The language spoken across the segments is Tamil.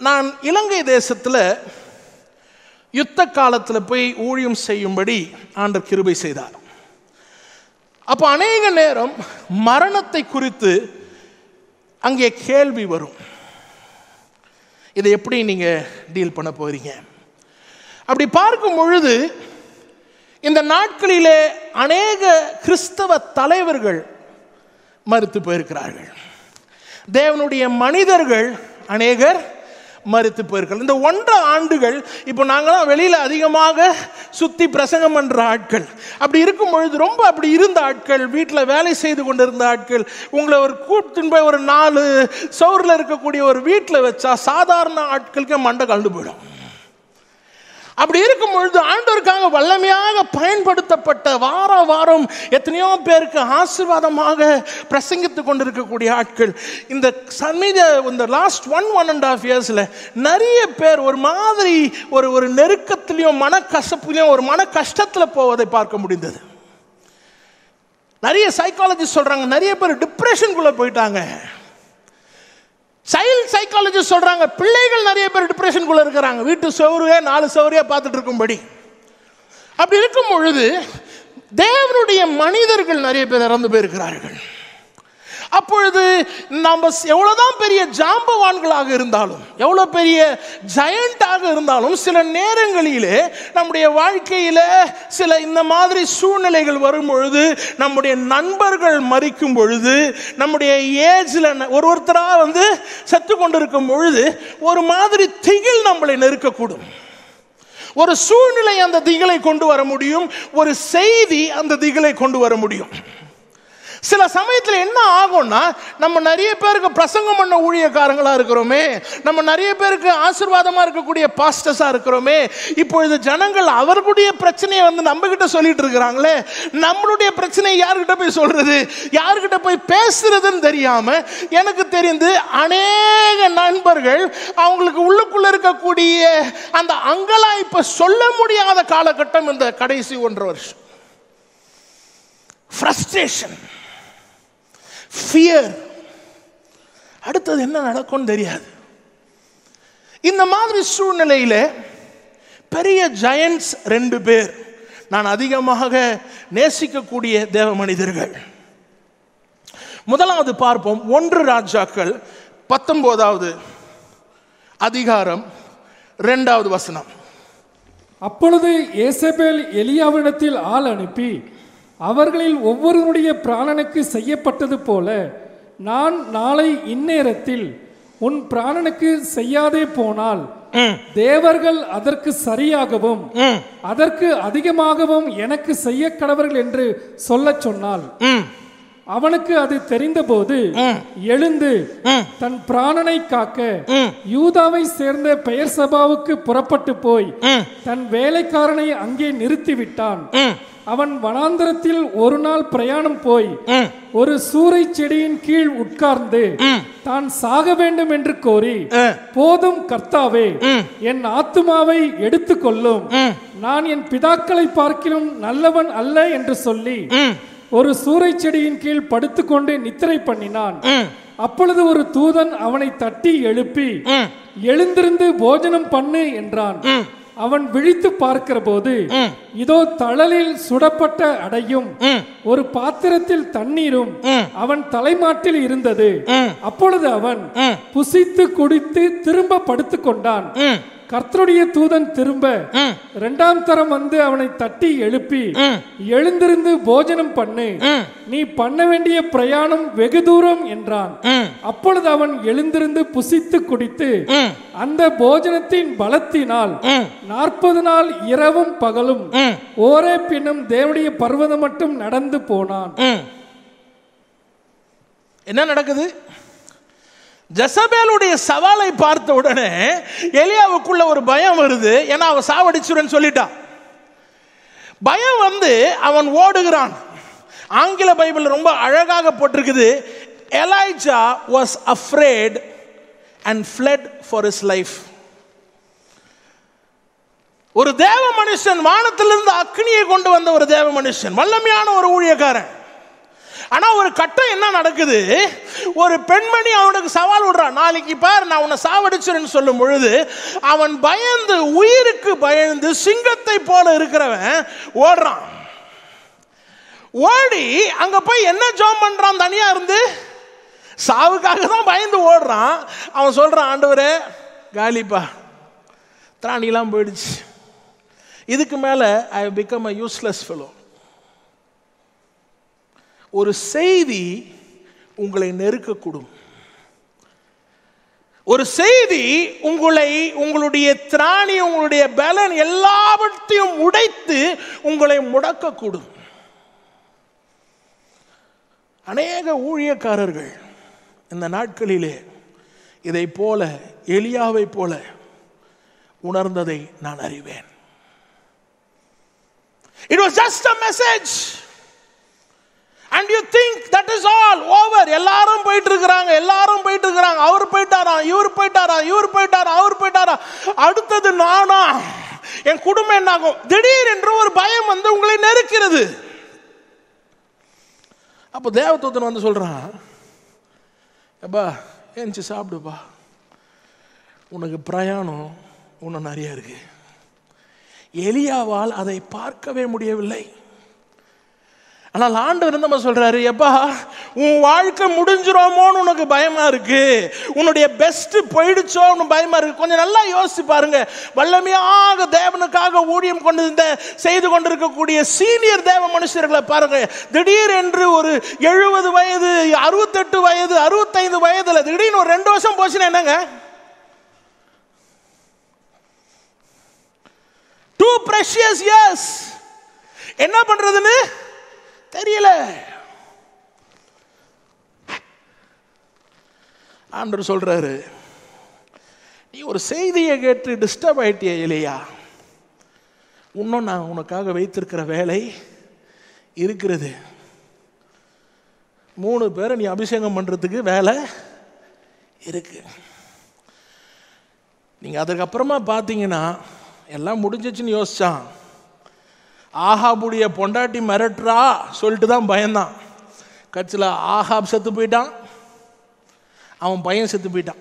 நான் இலங்கை தேசத்தில் யுத்த காலத்தில் போய் ஊழியம் செய்யும்படி ஆண்டர் கிருபை செய்தார் அப்போ அநேக நேரம் மரணத்தை குறித்து அங்கே கேள்வி வரும் இதை எப்படி நீங்கள் டீல் பண்ண போகிறீங்க அப்படி பார்க்கும் பொழுது இந்த நாட்களிலே அநேக கிறிஸ்தவ தலைவர்கள் மறுத்து போயிருக்கிறார்கள் தேவனுடைய மனிதர்கள் அநேகர் மறுத்து போயிருக்கிறார்கள் இந்த ஒன்றரை ஆண்டுகள் இப்போ நாங்களாம் வெளியில் அதிகமாக சுற்றி பிரசங்கம் பண்ணுற ஆட்கள் அப்படி இருக்கும் பொழுது ரொம்ப அப்படி இருந்த ஆட்கள் வீட்டில் வேலை செய்து கொண்டிருந்த ஆட்கள் உங்களை ஒரு கூப்பிட்டு போய் ஒரு நாலு சவுரில் இருக்கக்கூடிய ஒரு வீட்டில் வச்சா சாதாரண ஆட்களுக்கு மண்டை கலந்து போயிடும் அப்படி இருக்கும் பொழுது ஆண்டவருக்காக வல்லமையாக பயன்படுத்தப்பட்ட வார வாரம் எத்தனையோ பேருக்கு ஆசீர்வாதமாக பிரசங்கித்து கொண்டிருக்கக்கூடிய ஆட்கள் இந்த சமீத இந்த last one one and half இயர்ஸில் நிறைய பேர் ஒரு மாதிரி ஒரு ஒரு நெருக்கத்திலையும் மன கசப்புலையும் ஒரு மன கஷ்டத்தில் போவதை பார்க்க முடிந்தது நிறைய சைக்காலஜிஸ்ட் சொல்றாங்க நிறைய பேர் டிப்ரெஷனுக்குள்ள போயிட்டாங்க சைல்ட் சைக்காலஜிஸ்ட் சொல்றாங்க பிள்ளைகள் நிறைய பேர் டிப்ரெஷனுக்குள்ள இருக்கிறாங்க வீட்டு சௌரியே நாலு சௌரியா பார்த்துட்டு இருக்கும்படி அப்படி இருக்கும் பொழுது தேவனுடைய மனிதர்கள் நிறைய பேர் இறந்து போயிருக்கிறார்கள் அப்பொழுது நம்ம எவ்வளவுதான் பெரிய ஜாம்பவான்களாக இருந்தாலும் எவ்வளோ பெரிய ஜெயண்டாக இருந்தாலும் சில நேரங்களிலே நம்முடைய வாழ்க்கையில சில இந்த மாதிரி சூழ்நிலைகள் வரும் பொழுது நம்முடைய நண்பர்கள் மறிக்கும் பொழுது நம்முடைய ஏஜ்ல ஒரு ஒருத்தராக வந்து செத்து கொண்டிருக்கும் பொழுது ஒரு மாதிரி திகில் நம்மளை நெருக்கக்கூடும் ஒரு சூழ்நிலை அந்த திகிலை கொண்டு வர முடியும் ஒரு செய்தி அந்த திகிலை கொண்டு வர முடியும் சில சமயத்தில் என்ன ஆகும்னா நம்ம நிறைய பேருக்கு பிரசங்கம் பண்ண ஊழியக்காரங்களாக இருக்கிறோமே நம்ம நிறைய பேருக்கு ஆசீர்வாதமாக இருக்கக்கூடிய பாஸ்டர்ஸாக இருக்கிறோமே இப்பொழுது ஜனங்கள் அவர்களுடைய பிரச்சனையை வந்து நம்ம கிட்ட சொல்லிட்டு இருக்கிறாங்களே நம்மளுடைய பிரச்சனையை யார்கிட்ட போய் சொல்றது யார்கிட்ட போய் பேசுறதுன்னு தெரியாம எனக்கு தெரிந்து அநேக நண்பர்கள் அவங்களுக்கு உள்ளுக்குள்ள இருக்கக்கூடிய அந்த அங்கலாய்ப்பை சொல்ல முடியாத காலகட்டம் இந்த கடைசி ஒன்றரை வருஷம் ஃப்ரஸ்ட்ரேஷன் ஃபியர் அடுத்தது என்ன நடக்கும்னு தெரியாது இந்த மாதிரி சூழ்நிலையில் பெரிய ஜெயண்ட்ஸ் ரெண்டு பேர் நான் அதிகமாக நேசிக்கக்கூடிய தேவ மனிதர்கள் முதலாவது பார்ப்போம் ஒன்று ராஜாக்கள் பத்தொன்பதாவது அதிகாரம் ரெண்டாவது வசனம் அப்பொழுது ஏசபேல் எலியாவிடத்தில் ஆள் அனுப்பி அவர்களில் ஒவ்வொருவருடைய பிராணனுக்கு செய்யப்பட்டது போல நான் நாளை இந்நேரத்தில் உன் பிராணனுக்கு செய்யாதே போனால் தேவர்கள் அதற்கு சரியாகவும் அதற்கு அதிகமாகவும் எனக்கு செய்ய கடவர்கள் என்று சொல்லச் சொன்னாள் அவனுக்கு அது தெரிந்தபோது எழுந்து தன் பிராணனை காக்க யூதாவை சேர்ந்த பெயர் சபாவுக்கு புறப்பட்டு போய் தன் வேலைக்காரனை அங்கே நிறுத்திவிட்டான் அவன் வனாந்தரத்தில் ஒரு நாள் பிரயாணம் போய் ஒரு சூறை செடியின் கீழ் உட்கார்ந்து தான் சாக வேண்டும் என்று கோரி போதும் கர்த்தாவே என் ஆத்துமாவை எடுத்துக்கொள்ளும் நான் என் பிதாக்களை பார்க்கிலும் நல்லவன் அல்ல என்று சொல்லி ஒரு சூறை செடியின் கீழ் படுத்துக்கொண்டு நித்திரை பண்ணினான் அப்பொழுது ஒரு தூதன் அவனை தட்டி எழுப்பி எழுந்திருந்து போஜனம் பண்ணு என்றான் அவன் விழித்து பார்க்கிற போது இதோ தழலில் சுடப்பட்ட அடையும் ஒரு பாத்திரத்தில் தண்ணீரும் அவன் தலைமாட்டில் இருந்தது அப்பொழுது அவன் புசித்து குடித்து திரும்ப படுத்துக் கொண்டான் கர்த்தருடைய தூதன் திரும்ப இரண்டாம் தரம் வந்து அவனை தட்டி எழுப்பி எழுந்திருந்து போஜனம் பண்ணு நீ பண்ண வேண்டிய பிரயாணம் வெகு தூரம் என்றான் அப்பொழுது அவன் எழுந்திருந்து புசித்து குடித்து அந்த போஜனத்தின் பலத்தினால் நாற்பது நாள் இரவும் பகலும் ஓரே பின்னும் தேவனுடைய பர்வதம் மட்டும் நடந்து போனான் என்ன நடக்குது ஜசபேலுடைய சவாலை பார்த்த உடனே எலியாவுக்குள்ள ஒரு பயம் வருது ஏன்னா அவன் சாவடிச்சுடன் சொல்லிட்டான் பயம் வந்து அவன் ஓடுகிறான் ஆங்கில பைபிள் ரொம்ப அழகாக போட்டிருக்குது Elijah was afraid and fled for his life ஒரு தேவ மனுஷன் வானத்திலிருந்து அக்னியை கொண்டு வந்த ஒரு தேவ மனுஷன் வல்லமையான ஒரு ஊழியக்காரன் ஆனா ஒரு கட்டம் என்ன நடக்குது ஒரு பெண்மணி அவனுக்கு சவால் விடுறான் நாளைக்கு பார் நான் உன்னை சாவடிச்சிருன்னு சொல்லும் பொழுது அவன் பயந்து உயிருக்கு பயந்து சிங்கத்தை போல இருக்கிறவன் ஓடுறான் ஓடி அங்க போய் என்ன ஜாம் பண்றான் தனியா இருந்து சாவுக்காக தான் பயந்து ஓடுறான் அவன் சொல்றான் ஆண்டவரே காலிப்பா திராணிலாம் போயிடுச்சு இதுக்கு மேல I become a useless fellow ஒரு செய்தி உங்களை நெருக்கக்கூடும் ஒரு செய்தி உங்களை உங்களுடைய திராணி உங்களுடைய பலன் எல்லாவற்றையும் உடைத்து உங்களை முடக்கக்கூடும் அநேக ஊழியக்காரர்கள் இந்த நாட்களிலே இதை போல எலியாவை போல உணர்ந்ததை நான் அறிவேன் it was just a message and you think that is all over எல்லாரும் போயிட்டு இருக்கிறாங்க எல்லாரும் போயிட்டு இருக்கிறாங்க அவர் போயிட்டாரா இவர் போயிட்டாரா இவர் போயிட்டாரா அவர் போயிட்டாரா அடுத்தது நானா என் குடும்பம் என்னாகும் திடீர் என்று ஒரு பயம் வந்து உங்களை நெருக்கிறது அப்போ தேவதூதன் வந்து சொல்றான் எப்பா ஏஞ்சி சாப்பிடுப்பா உனக்கு பிரயாணம் இன்னும் நிறைய இருக்கு எலியாவால் அதை பார்க்கவே முடியவில்லை ஆனால் ஆண்டவர் நம்ம சொல்றாரு எப்பா உன் வாழ்க்கை முடிஞ்சிரோமோன்னு உனக்கு பயமா இருக்கு உன்னுடைய பெஸ்ட் போயிடுச்சோ உனக்கு பயமா இருக்கு கொஞ்சம் நல்லா யோசிச்சு பாருங்க வல்லமையாக தேவனுக்காக ஊழியம் கொண்டு இந்த செய்து கொண்டிருக்கக்கூடிய சீனியர் தேவ மனுஷர்களை பாருங்க திடீர் என்று ஒரு எழுபது வயது அறுபத்தெட்டு வயது அறுபத்தைந்து வயதுல திடீர்னு ஒரு ரெண்டு வருஷம் போச்சுன்னா என்னங்க டூ ப்ரெஷியஸ் இயர்ஸ் என்ன பண்றதுன்னு தெரியல ஆண்டவர் சொல்றாரு நீ ஒரு செய்தியை கேட்டு டிஸ்டர்ப் ஆயிட்டிய இல்லையா இன்னும் நான் உனக்காக வைத்திருக்கிற வேலை இருக்கிறது மூணு பேரை நீ அபிஷேகம் பண்றதுக்கு வேலை இருக்கு நீங்க அதுக்கப்புறமா பார்த்தீங்கன்னா எல்லாம் முடிஞ்சிச்சுன்னு யோசிச்சான் ஆஹாபுடைய பொண்டாட்டி மிரட்டுறா சொல்லிட்டு தான் பயந்தான் கட்சியில் ஆஹாப் செத்து போயிட்டான் அவன் பையன் செத்து போயிட்டான்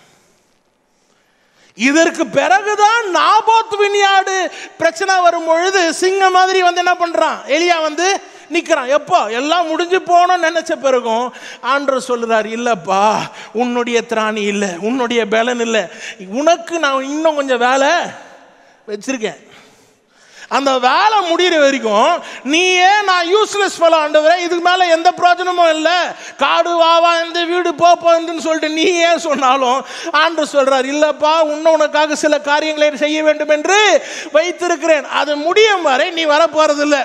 இதற்கு பிறகுதான் நாபோத் வினியாடு பிரச்சனை வரும் பொழுது சிங்கம் மாதிரி வந்து என்ன பண்றான் எலியா வந்து நிக்கிறான் எப்போ எல்லாம் முடிஞ்சு போனோம்னு நினைச்ச பிறகும் ஆண்டவர் சொல்லுறாரு இல்லப்பா உன்னுடைய திராணி இல்லை உன்னுடைய பலன் இல்லை உனக்கு நான் இன்னும் கொஞ்சம் வேலை வச்சிருக்கேன் அந்த வேலை முடிகிற வரைக்கும் நீயே நான் யூஸ்லெஸ் ஃபெலோ ஆண்டவரே இதுக்கு மேலே எந்த பிரயோஜனமும் இல்லை காடு வாவா இந்த வீடு போப்போன்னு சொல்லிட்டு நீ ஏன் சொன்னாலும் ஆண்டு சொல்றார் இல்லப்பா இன்னும் உனக்காக சில காரியங்களை செய்ய வேண்டும் என்று வைத்திருக்கிறேன் அது முடியும் வரை நீ வர போறதில்லை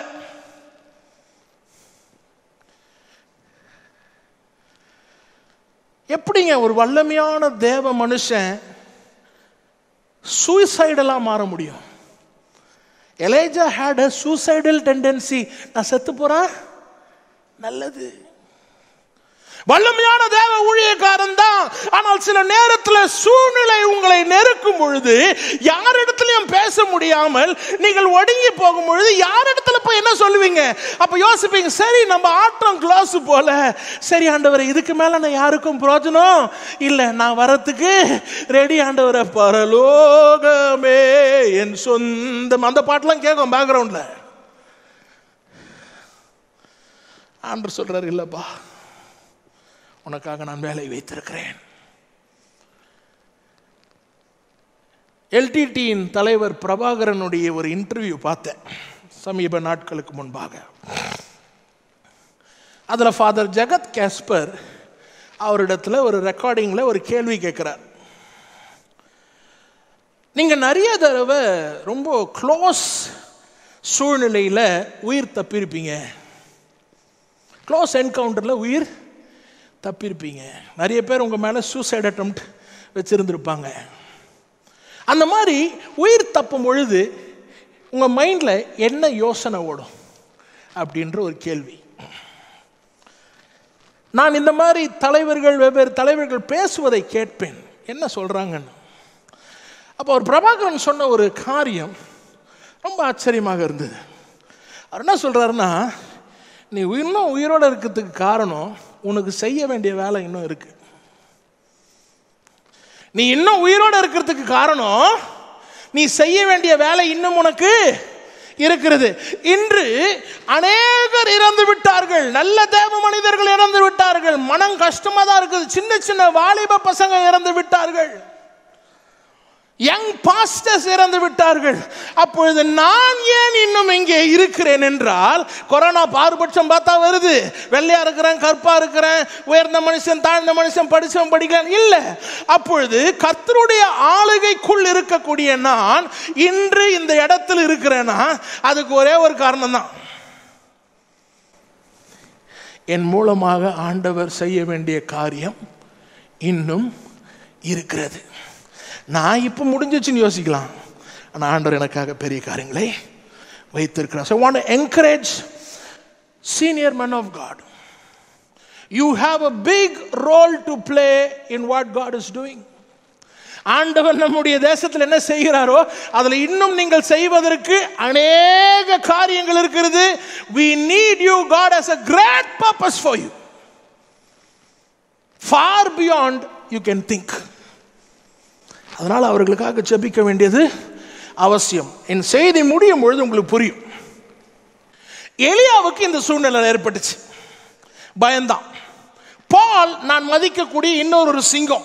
எப்படிங்க ஒரு வல்லமையான தேவ மனுஷன் சூசைடெல்லாம் மாற முடியும் Elijah had a suicidal tendency நான் செத்து போறேன் நல்லது வல்லமையான தேவ ஊழியக்காரன் தான் ஆனால் சில நேரத்தில் சூழ்நிலை உங்களை நெருக்கும் பொழுது யாரிடத்திலையும் பேச முடியாமல் நீங்கள் ஒடுங்கி போகும் பொழுது யாரிடத்துல போய் என்ன சொல்லுவீங்க அப்ப யோசிப்பீங்க சரி நம்ம ஆட்டம் கிளாஸ் போல சரி ஆண்டவரை இதுக்கு மேல நான் யாருக்கும் பிரயோஜனம் இல்லை நான் வரத்துக்கு ரெடி ஆண்டவரை பரலோகமே என் சொந்தம் அந்த பாட்டெல்லாம் கேட்கும் பேக்ரவுண்ட்ல ஆண்டர் சொல்றாரு இல்லப்பா உனக்காக நான் வேலை வைத்திருக்கிறேன் எல்டிடியின் தலைவர் பிரபாகரனுடைய ஒரு இன்டர்வியூ பார்த்தேன் சமீப நாட்களுக்கு முன்பாக அதில் ஃபாதர் ஜெகத் கேஸ்பர் அவரிடத்துல ஒரு ரெக்கார்டிங்கில் ஒரு கேள்வி கேட்குறார் நீங்கள் நிறைய தடவை ரொம்ப க்ளோஸ் சூழ்நிலையில் உயிர் தப்பியிருப்பீங்க க்ளோஸ் என்கவுண்டரில் உயிர் தப்பியிருப்பீங்க நிறைய பேர் உங்கள் மேலே சூசைட் அட்டம் வச்சுருந்துருப்பாங்க அந்த மாதிரி உயிர் தப்பும் பொழுது உங்கள் மைண்டில் என்ன யோசனை ஓடும் அப்படின்ற ஒரு கேள்வி நான் இந்த மாதிரி தலைவர்கள் வெவ்வேறு தலைவர்கள் பேசுவதை கேட்பேன் என்ன சொல்கிறாங்கன்னு அப்போ ஒரு பிரபாகரன் சொன்ன ஒரு காரியம் ரொம்ப ஆச்சரியமாக இருந்தது அவர் என்ன சொல்கிறாருன்னா நீ இன்னும் உயிரோடு இருக்கிறதுக்கு காரணம் உனக்கு செய்ய வேண்டிய வேலை இன்னும் இருக்கு நீ இன்னும் உயிரோடு இருக்கிறதுக்கு காரணம் நீ செய்ய வேண்டிய வேலை இன்னும் உனக்கு இருக்கிறது இன்று அநேகர் இறந்து விட்டார்கள் நல்ல தேவ மனிதர்கள் இறந்து விட்டார்கள் மனம் கஷ்டமா தான் இருக்குது சின்ன சின்ன வாலிப பசங்க இறந்து விட்டார்கள் யங் பாஸ்டர்ஸ் இறந்து விட்டார்கள் அப்பொழுது நான் ஏன் இன்னும் இங்கே இருக்கிறேன் என்றால் கொரோனா பாரபட்சம் பார்த்தா வருது வெள்ளையா இருக்கிறேன் கற்பா இருக்கிறேன் உயர்ந்த மனுஷன் தாழ்ந்த மனுஷன் படிச்சவன் படிக்கிறான் இல்லை அப்பொழுது கர்த்தருடைய ஆளுகைக்குள் இருக்கக்கூடிய நான் இன்று இந்த இடத்தில் இருக்கிறேன்னா அதுக்கு ஒரே ஒரு காரணம் தான் என் மூலமாக ஆண்டவர் செய்ய வேண்டிய காரியம் இன்னும் இருக்கிறது நான் இப்போ முடிஞ்சிச்சுன்னு யோசிக்கலாம் ஆனால் ஆண்டவர் எனக்காக பெரிய காரியங்களை வைத்திருக்கிறார் so want encourage senior men of God you have a big role to play in what God is doing ஆண்டவர் நம்முடைய தேசத்தில் என்ன செய்கிறாரோ அதில் இன்னும் நீங்கள் செய்வதற்கு அநேக காரியங்கள் இருக்கிறது we need you god has a great purpose for you far beyond you can think அதனால் அவர்களுக்காக ஜெபிக்க வேண்டியது அவசியம் என் செய்தி முடியும் பொழுது உங்களுக்கு புரியும் எலியாவுக்கு இந்த சூழ்நிலை ஏற்பட்டுச்சு பயந்தான் பால் நான் மதிக்கக்கூடிய இன்னொரு ஒரு சிங்கம்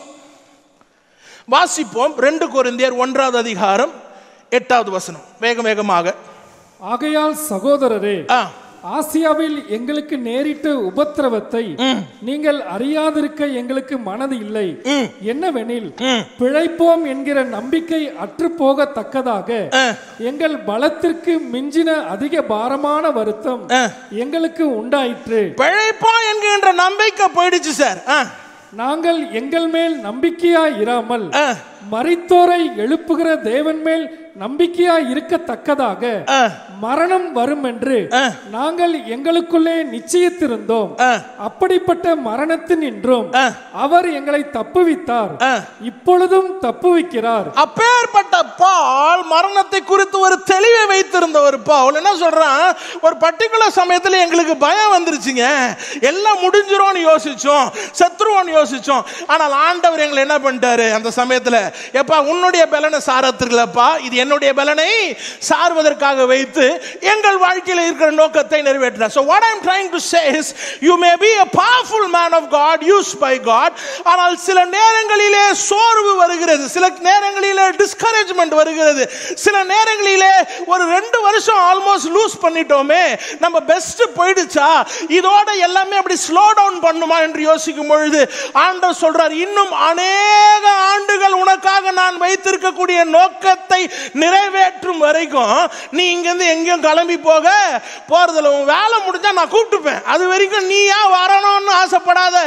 வாசிப்போம் ரெண்டு கொரிந்தியர் ஒன்றாவது அதிகாரம் எட்டாவது வசனம் வேக வேகமாக ஆகையால் சகோதரரே ஆ, ஆசியாவில் எங்களுக்கு நேரிட்ட உபத்திரவத்தை நீங்கள் அறியாதிருக்க எங்களுக்கு மனது இல்லை என்னவெனில் பிழைப்போம் என்கிற நம்பிக்கை அற்றுப்போகத்தக்கதாக எங்கள் பலத்திற்கு மிஞ்சின அதிக பாரமான வருத்தம் எங்களுக்கு உண்டாயிற்று பிழைப்போம் என்கின்ற நம்பிக்கை போயிடுச்சு சார் ஆ, நாங்கள் எங்கள் மேல் நம்பிக்கையா இராமல் ஆ, மரித்தோரை எழுப்புகிற தேவன் மேல் நம்பிக்கையா இருக்கத்தக்கதாக ஆ, மரணம் வரும் என்று நாங்கள் எங்களுக்குள்ளே நிச்சயித்திருந்தோம் ஆ. அப்படிப்பட்ட மரணத்தினின்றும் ஆ. அவர் எங்களை தப்புவித்தார் ஆ. இப்பொழுதும் தப்புவிக்கிறார் அப்பேற்பட்ட பால் மரணத்தை குறித்து ஒரு தெளிவை வைத்திருந்த ஒரு பால் என்ன சொல்றான் ஒரு பர்டிகுலர் சமயத்துல எங்களுக்கு பயம் வந்துருச்சுங்க எல்லாம் முடிஞ்சிரும்னு யோசிச்சோம் செத்துருவோம்னு யோசிச்சோம் ஆனால் ஆண்டவர் எங்களை என்ன பண்ணிட்டாரு அந்த சமயத்துல எப்பா உன்னுடைய பலனை சாரத்திருக்கலப்பா இது என்னுடைய பலனை சார்வதற்காக வைத்து எங்கள் வாழ்க்கையில் இருக்கிற நோக்கத்தை நிறைவேற்றினார் so what i'm trying to say is you may be a powerful man of god used by god ஆனால் சில நேரங்களிலே சோர்வு வருகிறது சில நேரங்களிலே டிஸ்கரேஜ்மெண்ட் வருகிறது சில நேரங்களிலே ஒரு ரெண்டு வருஷம் ஆல்மோஸ்ட் லூஸ் பண்ணிட்டோமே நம்ம பெஸ்ட் போயிடுச்சா இதோட எல்லாமே அப்படி ஸ்லோ டவுன் பண்ணுமா என்று யோசிக்கும் பொழுது ஆண்டவர் சொல்றார் இன்னும் அநேக ஆண்டுகள் உனக்காக நான் வைத்திருக்கக்கூடிய நோக்கத்தை நிறைவேற்றும் வரைக்கும் நீ இங்கிருந்து எங்கேயும் கிளம்பி போக போறதில்ல உன் வேலை முடிஞ்சா நான் கூப்பிட்டுப்பேன் அது வரைக்கும் நீ ஏன் வரணும்னு ஆசைப்படாத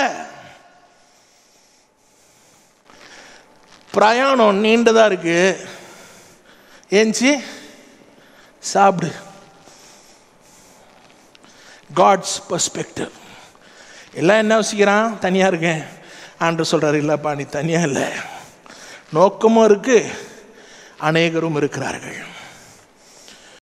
பிரயாணம் நீண்டதா இருக்கு ஏஞ்சி சாப்பிடு காட்ஸ் பர்ஸ்பெக்டிவ் எல்லாம் என்ன யோசிக்கிறான் தனியாக இருக்கேன் ஆண்டு சொல்கிறார் இல்லைப்பா நீ தனியாக இல்லை நோக்கமும் இருக்கு அநேகரும் இருக்கிறார்கள்